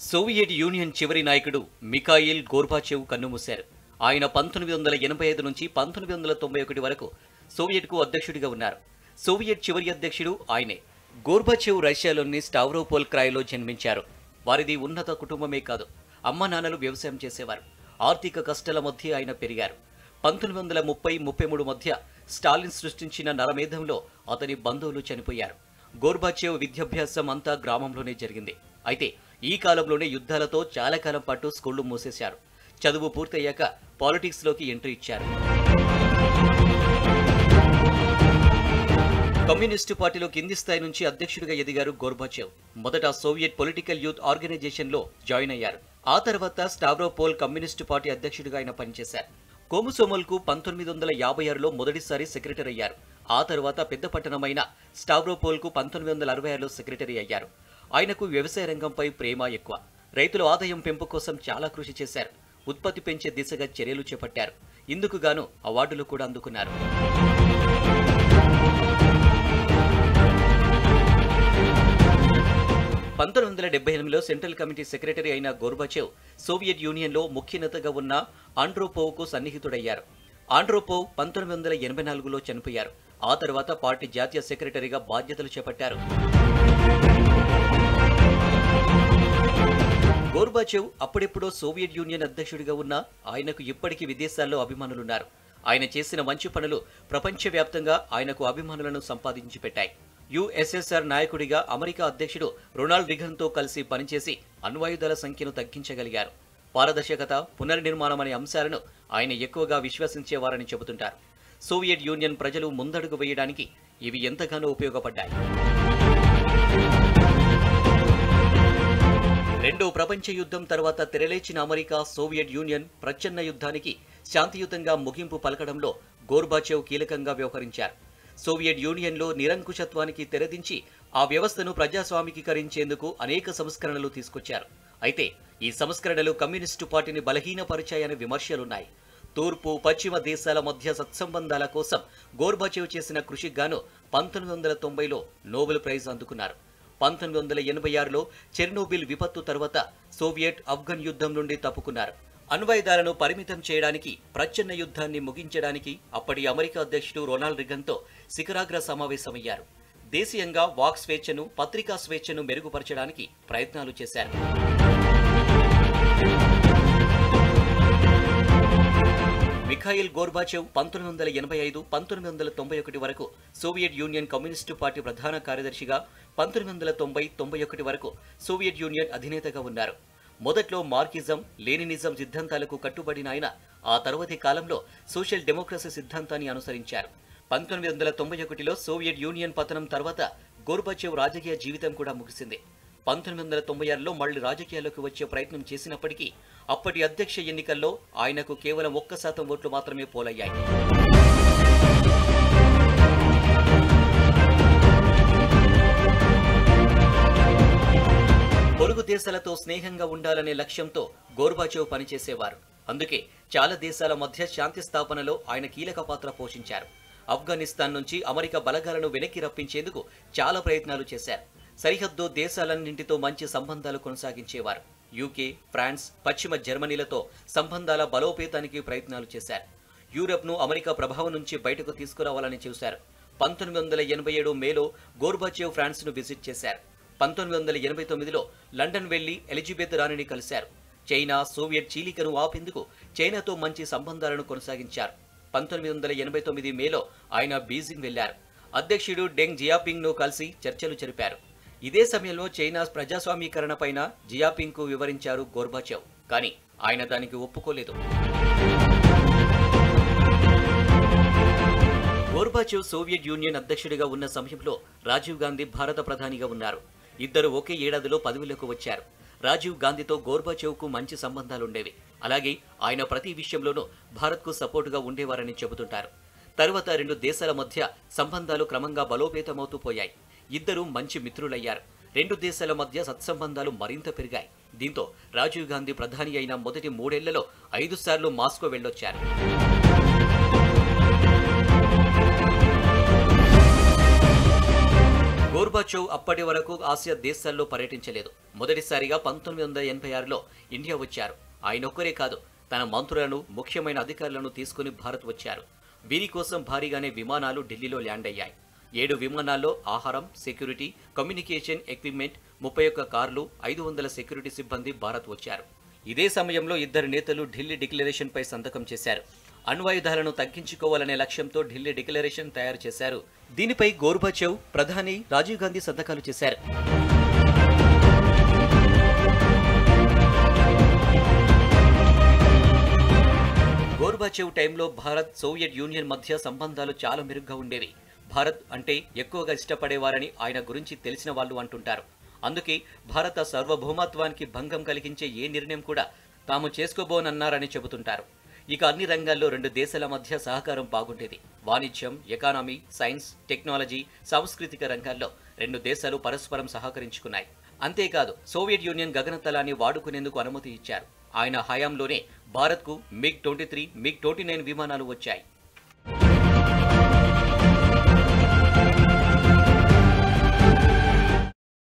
Soviet union చివరి నాయకుడు Mikhail గోర్బాచేవ్ కన్నుమూశారు ఆయన పంతొమ్మిది వందల ఎనభై ఐదు నుంచి పంతొమ్మిది వందల తొంభై ఒకటి వరకు సోవియట్కు అధ్యక్షుడిగా ఉన్నారు సోవియట్ చివరి అధ్యక్షుడు ఆయనే గోర్బాచేవ్ రష్యాలోని స్టావ్రోపోల్ క్రాయ్లో జన్మించారు వారిది ఉన్నత కుటుంబమే కాదు అమ్మ నాన్నలు వ్యవసాయం చేసేవారు ఆర్థిక కష్టాల మధ్య ఆయన పెరిగారు పంతొమ్మిది వందల ముప్పై ముప్పై మూడు మధ్య స్టాలిన్ సృష్టించిన నరమేధంలో అతని బంధువులు చనిపోయారు గోర్బాచేవ్ విద్యాభ్యాసం అంతా గ్రామంలోనే జరిగింది అయితే ఈ కాలంలోనే యుద్ధాలతో చాలా కాలం పాటు స్కూళ్లు మూసేశారు చదువు పూర్తయ్యాక పాలిటిక్స్ లోకి ఎంట్రీ ఇచ్చారు కమ్యూనిస్టు పార్టీలో కింది స్థాయి నుంచి అధ్యక్షుడిగా ఎదిగారు గోర్బాచేవ్ మొదట సోవియట్ పొలిటికల్ యూత్ ఆర్గనైజేషన్ లో జాయిన్ అయ్యారు ఆ తర్వాత స్టావ్రోపోల్ కమ్యూనిస్టు పార్టీ అధ్యక్షుడిగా ఆయన పనిచేశారు కోముసోమోల్కు పంతొమ్మిది వందల యాభై ఆరులో మొదటిసారి సెక్రటరీ అయ్యారు ఆ తర్వాత పెద్ద పట్టణమైన స్టావ్రోపోల్కు పంతొమ్మిది వందల అరవై ఆరులో సెక్రటరీ అయ్యారు ఆయనకు వ్యవసాయ రంగంపై ప్రేమ ఎక్కువ రైతుల ఆదాయం పెంపు కోసం చాలా కృషి చేశారు ఉత్పత్తి పెంచే దిశగా చర్యలు చేపట్టారు ఇందుకు గాను అవార్డులు కూడా అందుకున్నారు పంతొమ్మిది వందల డెబ్బై ఎనిమిదిలో సెంట్రల్ కమిటీ సెక్రటరీ అయిన గోర్బచేవ్ సోవియట్ యూనియన్లో ముఖ్య నేతగా ఉన్న ఆండ్రోపోవ్కు సన్నిహితుడయ్యారు ఆండ్రోపోవ్ పంతొమ్మిది వందల ఎనభై నాలుగులో చనిపోయారు ఆ తర్వాత పార్టీ జాతీయ సెక్రటరీగా బాధ్యతలు చేపట్టారు గోర్బాచేవ్ అప్పుడెప్పుడో సోవియట్ యూనియన్ అధ్యక్షుడిగా ఉన్న ఆయనకు ఇప్పటికీ విదేశాల్లో అభిమానులున్నారు ఆయన చేసిన మంచి పనులు ప్రపంచవ్యాప్తంగా ఆయనకు అభిమానులను సంపాదించి పెట్టాయి యుఎస్ఎస్ఆర్ నాయకుడిగా అమెరికా అధ్యక్షుడు రొనాల్డ్ రిగన్తో కలిసి పనిచేసి అణ్వాయుధాల సంఖ్యను తగ్గించగలిగారు పారదర్శకత పునర్నిర్మాణం అనే అంశాలను ఆయన ఎక్కువగా విశ్వసించేవారని చెబుతుంటారు సోవియట్ యూనియన్ ప్రజలు ముందడుగు వేయడానికి ఇవి ఎంతగానో ఉపయోగపడ్డాయి రెండో ప్రపంచ యుద్ధం తర్వాత తెరలేచిన అమెరికా సోవియట్ యూనియన్ ప్రచ్ఛన్న యుద్ధానికి శాంతియుతంగా ముగింపు పలకడంలో గోర్బాచేవ్ కీలకంగా వ్యవహరించారు సోవియట్ యూనియన్లో నిరంకుశత్వానికి తెరదించి ఆ వ్యవస్థను ప్రజాస్వామికీకరించేందుకు అనేక సంస్కరణలు తీసుకొచ్చారు అయితే ఈ సంస్కరణలు కమ్యూనిస్టు పార్టీని బలహీనపరిచాయనే విమర్శలున్నాయి తూర్పు పశ్చిమ దేశాల మధ్య సత్సంబంధాల కోసం గోర్బాచేవ్ చేసిన కృషికి గాను పంతొమ్మిది వందల తొంభైలో నోబెల్ ప్రైజ్ అందుకున్నారు పంతొమ్మిది వందల ఎనభై ఆరులో చెర్నోబిల్ విపత్తు తర్వాత సోవియట్ ఆఫ్ఘన్ యుద్ధం నుండి తప్పుకున్నారు అణ్వాయుధాలను పరిమితం చేయడానికి ప్రచ్ఛన్న యుద్ధాన్ని ముగించడానికి అప్పటి అమెరికా అధ్యక్షుడు రొనాల్డ్ రిగన్తో శిఖరాగ్ర సమావేశమయ్యారు దేశీయంగా వాక్ స్వేచ్ఛను పత్రికా స్వేచ్ఛను మెరుగుపరచడానికి ప్రయత్నాలు చేశారు మిఖాయిల్ గోర్బాచేవ్ పంతొమ్మిది వందల ఎనభై ఐదు పంతొమ్మిది వందల తొంభై ఒకటి వరకు సోవియట్ యూనియన్ కమ్యూనిస్టు పార్టీ ప్రధాన కార్యదర్శిగా పంతొమ్మిది వందల తొంభై తొంభై ఒకటి వరకు సోవియట్ యూనియన్ అధినేతగా ఉన్నారు మొదట్లో మార్కిజం లేనినిజం సిద్ధాంతాలకు కట్టుబడిన ఆయన ఆ తర్వాతి కాలంలో సోషల్ డెమోక్రసీ సిద్ధాంతాన్ని అనుసరించారు పంతొమ్మిది వందల తొంభై ఒకటిలో సోవియట్ యూనియన్ పతనం తర్వాత గోర్బాచేవ్ రాజకీయ జీవితం కూడా ముగిసింది పంతొమ్మిది వందల తొంభై ఆరులో మళ్లీ రాజకీయాల్లోకి వచ్చే ప్రయత్నం చేసినప్పటికీ అప్పటి అధ్యక్ష ఎన్నికల్లో ఆయనకు కేవలం ఒక్క శాతం ఓట్లు మాత్రమే పోలయ్యాయి పొరుగు దేశాలతో స్నేహంగా ఉండాలనే లక్ష్యంతో గోర్బాచేవ్ పనిచేసేవారు అందుకే చాలా దేశాల మధ్య శాంతి స్థాపనలో ఆయన కీలక పాత్ర పోషించారు ఆఫ్ఘనిస్తాన్ నుంచి అమెరికా బలగాలను వెనక్కి రప్పించేందుకు చాలా ప్రయత్నాలు చేశారు సరిహద్దు దేశాలన్నింటితో మంచి సంబంధాలు కొనసాగించేవారు యూకే ఫ్రాన్స్ పశ్చిమ జర్మనీలతో సంబంధాల బలోపేతానికి ప్రయత్నాలు చేశారు యూరప్ను అమెరికా ప్రభావం నుంచి బయటకు తీసుకురావాలని చూశారు పంతొమ్మిది వందల ఎనభై ఏడు మేలో గోర్బాచేవ్ ఫ్రాన్స్ను విజిట్ చేశారు పంతొమ్మిది వందల ఎనభై తొమ్మిదిలో లండన్ వెళ్లి ఎలిజబెత్ రాణిని కలిశారు చైనా సోవియట్ చీలికను ఆపేందుకు చైనాతో మంచి సంబంధాలను కొనసాగించారు పంతొమ్మిది వందల ఎనభై తొమ్మిది మేలో ఆయన బీజింగ్ వెళ్లారు అధ్యక్షుడు డెంగ్ జియాపింగ్ ను కలిసి చర్చలు జరిపారు ఇదే సమయంలో చైనా ప్రజాస్వామీకరణ పైన జియాపింగ్ కు వివరించారు గోర్బాచేవ్ కానీ ఆయన దానికి ఒప్పుకోలేదు గోర్బాచేవ్ సోవియట్ యూనియన్ అధ్యక్షుడిగా ఉన్న సమయంలో రాజీవ్ గాంధీ భారత ప్రధానిగా ఉన్నారు ఇద్దరు ఒకే ఏడాదిలో పదవిలోకి వచ్చారు రాజీవ్ గాంధీతో గోర్బాచేవ్కు మంచి సంబంధాలుండేవి అలాగే ఆయన ప్రతి విషయంలోనూ భారత్కు సపోర్టుగా ఉండేవారని చెబుతుంటారు తరువాత రెండు దేశాల మధ్య సంబంధాలు క్రమంగా బలోపేతమవుతూ పోయాయి ఇద్దరు మంచి మిత్రులయ్యారు రెండు దేశాల మధ్య సత్సంబంధాలు మరింత పెరిగాయి దీంతో రాజీవ్ గాంధీ ప్రధాని అయిన మొదటి మూడేళ్లలో ఐదు సార్లు మాస్కో వెళ్ళొచ్చారు గోర్బాచేవ్ గోర్బాచోవ్ అప్పటి వరకు ఆసియా దేశాల్లో పర్యటించలేదు మొదటిసారిగా పంతొమ్మిది వందల ఎనభై ఆరులో ఇండియా వచ్చారు ఆయన ఒక్కరే కాదు తన మంత్రులను ముఖ్యమైన అధికారులను తీసుకుని భారత్ వచ్చారు వీరి కోసం భారీగానే విమానాలు ఢిల్లీలో ల్యాండ్ అయ్యాయి ఏడు విమానాల్లో ఆహారం సెక్యూరిటీ కమ్యూనికేషన్ ఎక్విప్మెంట్ ముప్పై ఒక్క కార్లు ఐదు వందల సెక్యూరిటీ సిబ్బంది భారత్ వచ్చారు ఇదే సమయంలో ఇద్దరు నేతలు ఢిల్లీ డిక్లరేషన్ పై సంతకం చేశారు అణ్వాయుధాలను తగ్గించుకోవాలనే లక్ష్యంతో ఢిల్లీ డిక్లరేషన్ తయారు చేశారు దీనిపై గోర్బాచేవ్ ప్రధాని రాజీవ్ గాంధీ సంతకాలు చేశారు గోర్బాచేవ్ టైంలో భారత్ సోవియట్ యూనియన్ మధ్య సంబంధాలు చాలా మెరుగ్గా ఉండేవి భారత్ అంటే ఎక్కువగా ఇష్టపడేవారని ఆయన గురించి తెలిసిన వాళ్ళు అంటుంటారు అందుకే భారత సార్వభౌమత్వానికి భంగం కలిగించే ఏ నిర్ణయం కూడా తాము చేసుకోబోనన్నారని చెబుతుంటారు ఇక అన్ని రంగాల్లో రెండు దేశాల మధ్య సహకారం బాగుండేది వాణిజ్యం ఎకానమీ సైన్స్ టెక్నాలజీ సాంస్కృతిక రంగాల్లో రెండు దేశాలు పరస్పరం సహకరించుకున్నాయి అంతేకాదు సోవియట్ యూనియన్ గగనతలాన్ని వాడుకునేందుకు అనుమతి ఇచ్చారు ఆయన హయాంలోనే భారత్కు MiG twenty three MiG twenty nine విమానాలు వచ్చాయి